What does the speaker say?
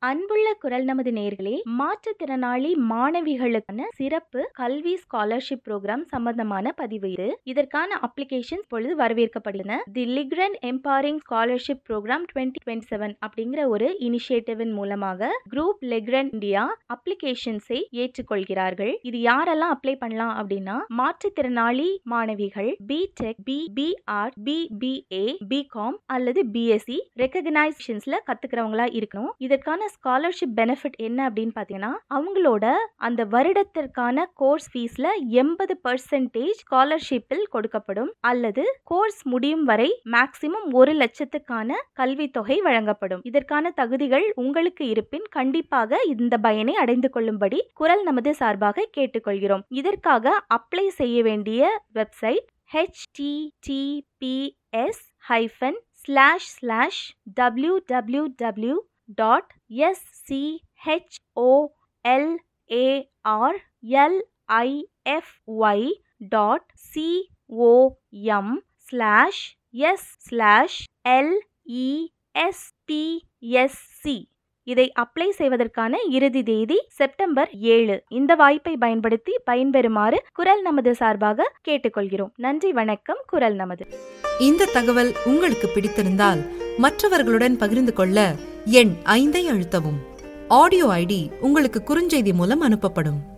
அன்புள்ள குரல் நமது நேர்களே மாற்றுத்திறனாளி மாணவிகளுக்கான சிறப்பு கல்வி ஸ்காலர்ஷிப் ப்ரோக்ராம் சம்பந்தமான பதிவு இது இதற்கான அப்ளிகேஷன்ஸ் பொழுது வரவேற்கப்படுகின்றன the Legrand empowering scholarship program twenty twenty seven அப்படிங்கிற ஒரு இனிஷியேட்டிவின் மூலமாக குரூப் லெக்ரன் இந்தியா அப்ளிகேஷன்ஸை ஏற்றுக்கொள்கிறார்கள் இது யாரெல்லாம் அப்ளை பண்ணலாம் அப்படின்னா மாற்றுத்திறனாளி மாணவிகள் BTech B BR BBA BCom அல்லது பிஎஸ்சி ரெக்கக்னைசேஷன்ஸ்ல கத்துக்கிறவங்களா இருக்கணும் இதற்கான ஸ்காலர்ஷிப் பெனிஃபிட் என்ன அப்படின்னு பாத்தீங்கன்னா அவங்களோட அந்த வருடத்திற்கான கோர்ஸ் ஃபீஸ்ல எண்பது பர்சன்டேஜ் ஸ்காலர்ஷிப்பில் கொடுக்கப்படும் அல்லது கோர்ஸ் முடியும் வரை மேக்சிமம் ஒரு லட்சத்துக்கான கல்வித்தொகை வழங்கப்படும் இதற்கான தகுதிகள் உங்களுக்கு இருப்பின் கண்டிப்பாக இந்த பயனை அடைந்து கொள்ளும்படி குரல் நமது சார்பாக கேட்டுக்கொள்கிறோம் இதற்காக அப்ளை செய்ய வேண்டிய website https hyphen slash slash www dot scholaryfy dot com slash s slash lespsc இதை அப்ளை செய்வதற்கான இறுதி தேதி செப்டம்பர் ஏழு இந்த வாய்ப்பை பயன்படுத்தி பயன்பெறுமாறு குரல் நமது சார்பாக கேட்டுக்கொள்கிறோம் நன்றி வணக்கம் குரல் நமது இந்த தகவல் உங்களுக்கு பிடித்திருந்தால் மற்றவர்களுடன் பகிர்ந்து கொள்ள எண் ஐந்தை அழுத்தவும் ஆடியோ ஐடி உங்களுக்கு குறுஞ்செய்தி மூலம் அனுப்பப்படும்